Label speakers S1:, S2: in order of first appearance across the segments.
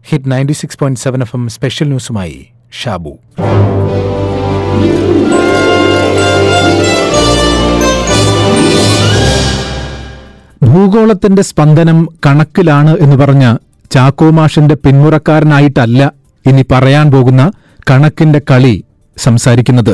S1: hit ninety six point seven F M special ന്യൂസുമായി ഷാബു
S2: ഭൂഗോളത്തിന്റെ സ്പന്ദനം കണക്കിലാണ് എന്ന് പറഞ്ഞ ചാക്കോമാഷിന്റെ പിന്മുറക്കാരനായിട്ടല്ല ഇനി പറയാൻ പോകുന്ന കണക്കിന്റെ കളി സംസാരിക്കുന്നത്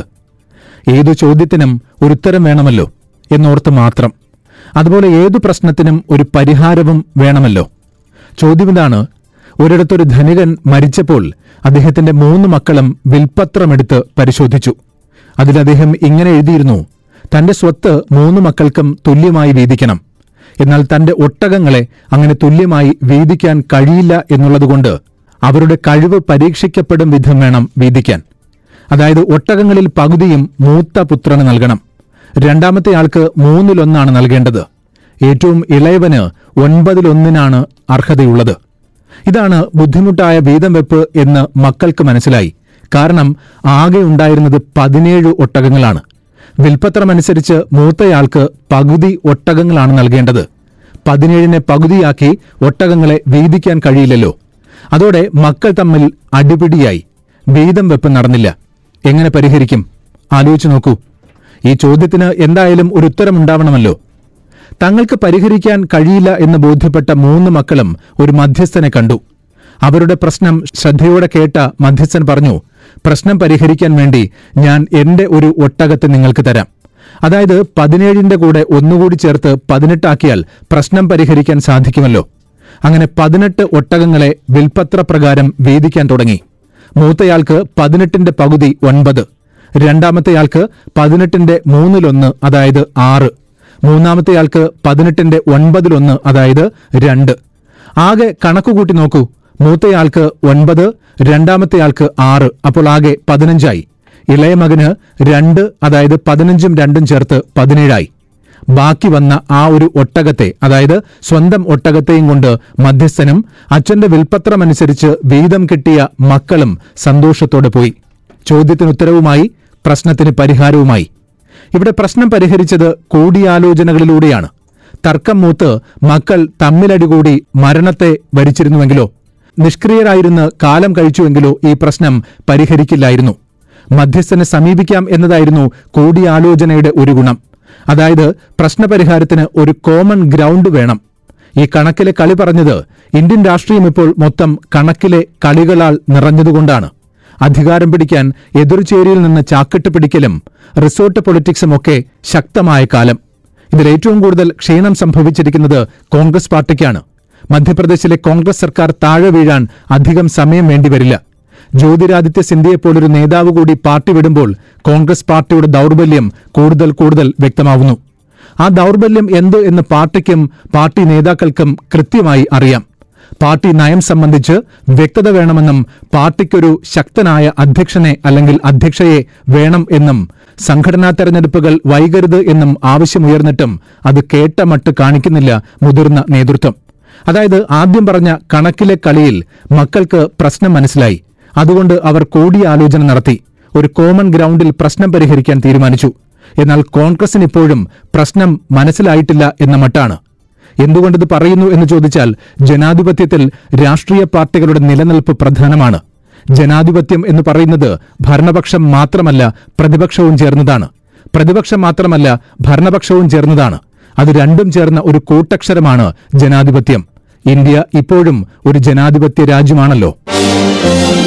S2: ഏതു ചോദ്യത്തിനും ഒരുത്തരം വേണമല്ലോ എന്നോർത്ത് മാത്രം അതുപോലെ ഏതു പ്രശ്നത്തിനും ഒരു പരിഹാരവും വേണമല്ലോ ചോദ്യമിതാണ് ഒരിടത്തൊരു ധനികൻ മരിച്ചപ്പോൾ അദ്ദേഹത്തിന്റെ മൂന്ന് മക്കളും വിൽപ്പത്രമെടുത്ത് പരിശോധിച്ചു അതിൽ അദ്ദേഹം ഇങ്ങനെ എഴുതിയിരുന്നു തന്റെ സ്വത്ത് മൂന്ന് മക്കൾക്കും തുല്യമായി വീതിക്കണം എന്നാൽ തന്റെ ഒട്ടകങ്ങളെ അങ്ങനെ തുല്യമായി വീതിക്കാൻ കഴിയില്ല എന്നുള്ളതുകൊണ്ട് അവരുടെ കഴിവ് പരീക്ഷിക്കപ്പെടും വിധം വേണം വീതിക്കാൻ അതായത് ഒട്ടകങ്ങളിൽ പകുതിയും മൂത്ത പുത്രന് നൽകണം രണ്ടാമത്തെ ആൾക്ക് മൂന്നിലൊന്നാണ് നൽകേണ്ടത് ഏറ്റവും ഇളയവന് ഒൻപതിലൊന്നിനാണ് അർഹതയുള്ളത് ഇതാണ് ബുദ്ധിമുട്ടായ വീതം വെപ്പ് എന്ന് മക്കൾക്ക് മനസ്സിലായി കാരണം ആകെ ഉണ്ടായിരുന്നത് പതിനേഴ് ഒട്ടകങ്ങളാണ് വിൽപ്പത്രമനുസരിച്ച് മൂത്തയാൾക്ക് പകുതി ഒട്ടകങ്ങളാണ് നൽകേണ്ടത് പതിനേഴിനെ പകുതിയാക്കി ഒട്ടകങ്ങളെ വീതിക്കാൻ കഴിയില്ലല്ലോ അതോടെ മക്കൾ തമ്മിൽ അടിപിടിയായി വീതം വെപ്പ് നടന്നില്ല എങ്ങനെ പരിഹരിക്കും ആലോചിച്ചു നോക്കൂ ഈ ചോദ്യത്തിന് എന്തായാലും ഒരു ഉത്തരമുണ്ടാവണമല്ലോ തങ്ങൾക്ക് പരിഹരിക്കാൻ കഴിയില്ല എന്ന് ബോധ്യപ്പെട്ട മൂന്ന് മക്കളും ഒരു മധ്യസ്ഥനെ കണ്ടു അവരുടെ പ്രശ്നം ശ്രദ്ധയോടെ കേട്ട മധ്യസ്ഥൻ പറഞ്ഞു പ്രശ്നം പരിഹരിക്കാൻ വേണ്ടി ഞാൻ എന്റെ ഒരു ഒട്ടകത്തെ നിങ്ങൾക്ക് തരാം അതായത് പതിനേഴിന്റെ കൂടെ ഒന്നുകൂടി ചേർത്ത് പതിനെട്ടാക്കിയാൽ പ്രശ്നം പരിഹരിക്കാൻ സാധിക്കുമല്ലോ അങ്ങനെ പതിനെട്ട് ഒട്ടകങ്ങളെ വിൽപ്പത്രപ്രകാരം വീതിക്കാൻ തുടങ്ങി മൂത്തയാൾക്ക് പതിനെട്ടിന്റെ പകുതി ഒൻപത് രണ്ടാമത്തെയാൾക്ക് പതിനെട്ടിന്റെ മൂന്നിലൊന്ന് അതായത് ആറ് മൂന്നാമത്തെയാൾക്ക് പതിനെട്ടിന്റെ ഒൻപതിലൊന്ന് അതായത് രണ്ട് ആകെ കണക്കുകൂട്ടി നോക്കൂ മൂത്തയാൾക്ക് ഒൻപത് രണ്ടാമത്തെയാൾക്ക് ആറ് അപ്പോൾ ആകെ പതിനഞ്ചായി ഇളയ മകന് രണ്ട് അതായത് പതിനഞ്ചും രണ്ടും ചേർത്ത് പതിനേഴായി ബാക്കി വന്ന ആ ഒരു ഒട്ടകത്തെ അതായത് സ്വന്തം ഒട്ടകത്തെയും കൊണ്ട് മധ്യസ്ഥനും അച്ഛന്റെ വിൽപ്പത്രമനുസരിച്ച് വീതം കിട്ടിയ മക്കളും സന്തോഷത്തോടെ പോയി ചോദ്യത്തിന് ഉത്തരവുമായി പ്രശ്നത്തിന് പരിഹാരവുമായി ഇവിടെ പ്രശ്നം പരിഹരിച്ചത് കൂടിയാലോചനകളിലൂടെയാണ് തർക്കം മൂത്ത് മക്കൾ തമ്മിലടികൂടി മരണത്തെ വരിച്ചിരുന്നുവെങ്കിലോ നിഷ്ക്രിയരായിരുന്ന് കാലം കഴിച്ചുവെങ്കിലോ ഈ പ്രശ്നം പരിഹരിക്കില്ലായിരുന്നു മധ്യസ്ഥനെ സമീപിക്കാം എന്നതായിരുന്നു കൂടിയാലോചനയുടെ ഒരു ഗുണം അതായത് പ്രശ്നപരിഹാരത്തിന് ഒരു കോമൺ ഗ്രൗണ്ട് വേണം ഈ കണക്കിലെ കളി പറഞ്ഞത് ഇന്ത്യൻ രാഷ്ട്രീയം ഇപ്പോൾ മൊത്തം കണക്കിലെ കളികളാൽ നിറഞ്ഞതുകൊണ്ടാണ് അധികാരം പിടിക്കാൻ എതിർചേരിയിൽ നിന്ന് ചാക്കിട്ട് പിടിക്കലും റിസോർട്ട് പൊളിറ്റിക്സും ഒക്കെ ശക്തമായ കാലം ഇതിൽ ഏറ്റവും കൂടുതൽ ക്ഷീണം സംഭവിച്ചിരിക്കുന്നത് കോൺഗ്രസ് പാർട്ടിക്കാണ് മധ്യപ്രദേശിലെ കോൺഗ്രസ് സർക്കാർ താഴെ വീഴാൻ അധികം സമയം വേണ്ടിവരില്ല ജ്യോതിരാദിത്യ സിന്ധ്യയെപ്പോലൊരു നേതാവ് കൂടി പാർട്ടി വിടുമ്പോൾ കോൺഗ്രസ് പാർട്ടിയുടെ ദൗർബല്യം കൂടുതൽ കൂടുതൽ വ്യക്തമാവുന്നു ആ ദൗർബല്യം എന്ത് എന്ന് പാർട്ടിക്കും പാർട്ടി നേതാക്കൾക്കും കൃത്യമായി അറിയാം പാർട്ടി നയം സംബന്ധിച്ച് വ്യക്തത വേണമെന്നും പാർട്ടിക്കൊരു ശക്തനായ അധ്യക്ഷനെ അല്ലെങ്കിൽ അധ്യക്ഷയെ വേണം എന്നും സംഘടനാ തെരഞ്ഞെടുപ്പുകൾ വൈകരുത് എന്നും ആവശ്യമുയർന്നിട്ടും അത് കേട്ട മട്ട് കാണിക്കുന്നില്ല മുതിർന്ന നേതൃത്വം അതായത് ആദ്യം പറഞ്ഞ കണക്കിലെ കളിയിൽ മക്കൾക്ക് പ്രശ്നം മനസ്സിലായി അതുകൊണ്ട് അവർ കൂടിയാലോചന നടത്തി ഒരു കോമൺ ഗ്രൗണ്ടിൽ പ്രശ്നം പരിഹരിക്കാൻ തീരുമാനിച്ചു എന്നാൽ കോൺഗ്രസിന് ഇപ്പോഴും പ്രശ്നം മനസ്സിലായിട്ടില്ല എന്ന മട്ടാണ് എന്തുകൊണ്ടിത് പറയുന്നു എന്ന് ചോദിച്ചാൽ ജനാധിപത്യത്തിൽ രാഷ്ട്രീയ പാർട്ടികളുടെ നിലനിൽപ്പ് പ്രധാനമാണ് ജനാധിപത്യം എന്ന് പറയുന്നത് ഭരണപക്ഷം മാത്രമല്ല പ്രതിപക്ഷവും ചേർന്നതാണ് പ്രതിപക്ഷം മാത്രമല്ല ഭരണപക്ഷവും ചേർന്നതാണ് അത് രണ്ടും ചേർന്ന ഒരു കൂട്ടക്ഷരമാണ് ജനാധിപത്യം ഇന്ത്യ ഇപ്പോഴും ഒരു ജനാധിപത്യ രാജ്യമാണല്ലോ